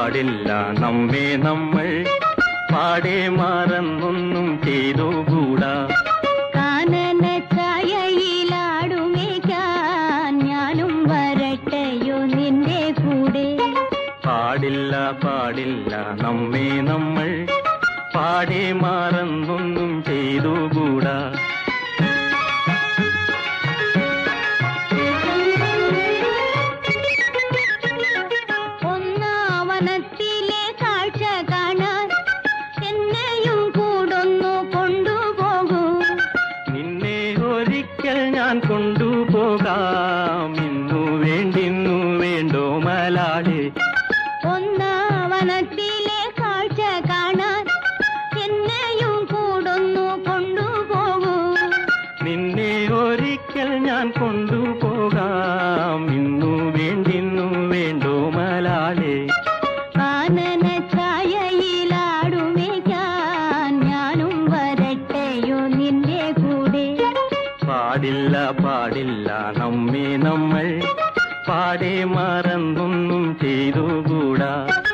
പാടില്ല നമ്മെ നമ്മൾ പാടെ മറന്നൊന്നും ചെയ്തുകൂടാ കാനന ഛായയിലാടുമേക്കാൻ ഞാനും വരട്ടെയോ നിന്റെ കൂടെ പാടില്ല പാടില്ല നമ്മെ നമ്മൾ പാടെ മറന്നൊന്നും ചെയ്തുകൂടാ ഒന്നാവനത്തിലെ കാഴ്ച കാണാൻ എന്നെയും കൂടൊന്നു കൊണ്ടുപോകൂ നിന്നെ ഒരിക്കൽ ഞാൻ കൊണ്ടുപോകാം ഇന്നു വേണ്ടിന്നു വേണ്ടോ മലാളെ ഒന്നാവനത്തിലെ കാഴ്ച കാണാൻ എന്നെയും കൂടൊന്നു കൊണ്ടുപോകൂ നിന്നെ ഒരിക്കൽ ഞാൻ കൊണ്ടുപോകാം ഇന്നു വേണ്ടിന്നു വേണ്ടോ മലാളെ കാനന ഛായയിലാടുമേക്കാൻ ഞാനും വരട്ടെയോ നിന്റെ കൂടെ പാടില്ല പാടില്ല നമ്മെ നമ്മൾ പാടെ മറന്നൊന്നും ചെയ്തുകൂടാ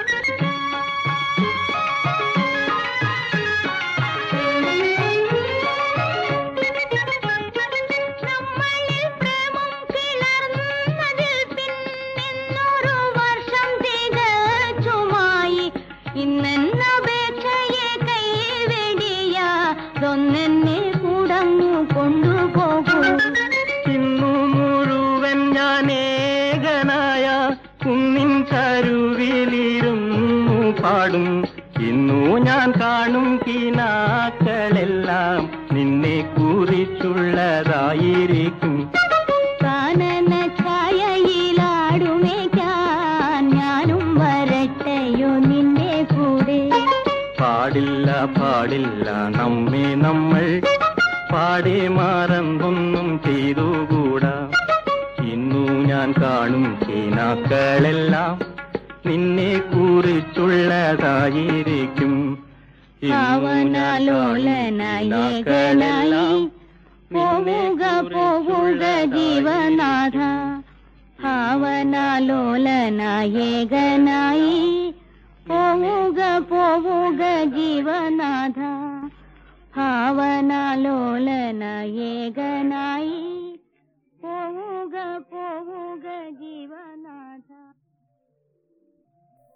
നമ്മളിൽ പ്രേമം കിളർന്നതിൽ പിന്നെന്നൊരു വർഷം തികച്ചുമായി ഇന്നെന്നപേക്ഷയെ കൈവെടിയാതൊന്നെന്നെ കൂടങ്ങു കൊണ്ടുപോകൂ ഇന്നു മുഴുവൻ ഞാൻ ഏകനായ കുന്നിൻ കരുവിലിരുന്നു പാടും ഇന്നു ഞാൻ കാണും കിനാക്കളെല്ലാം നിന്നെ കുറിച്ചുള്ളതായിരിക്കും കാനന ഛായയിലാടുമേക്കാൻ ഞാനും വരട്ടെയോ നിന്റെ കൂടെ പാടില്ല പാടില്ല നമ്മെ നമ്മൾ പാടെ മറന്നൊന്നും ചെയ്തുകൂടാ ഇന്നു ഞാൻ കാണും കിനാക്കളെല്ലാം നിന്നെ കുറിച്ചുള്ളതായിരിക്കും ഇന്നു ഞാൻ കാണും കിനാക്കളെല്ലാം പോവുക പോവുക ജീവനാഥ ഭാവനാലോലനായേകനായി പോവുക പോവുക ജീവനാഥ ഭാവനാലോലനായേകനായി പോവുക പോ